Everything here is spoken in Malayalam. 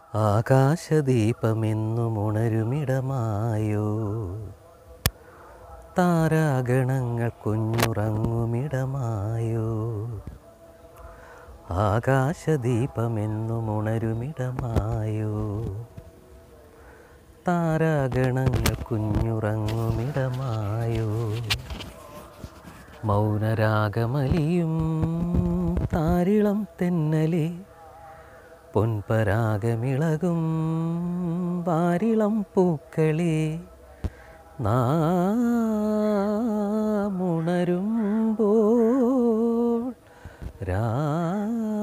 ആകാശദീപമെന്നും ഉണരുമിടമായോ താരാഗണങ്ങൾ കുഞ്ഞുറങ്ങുമിടമായോ ആകാശദീപമെന്നും ഉണരുമിടമായോ താരാഗണങ്ങൾ കുഞ്ഞുറങ്ങുമിടമായോ മൗനരാഗമലിയും താരിളം തെന്നലേ പൊൻപരാഗമിളകും വാരിളം പൂക്കളേ നാമുണരുമ്പോൾ രാ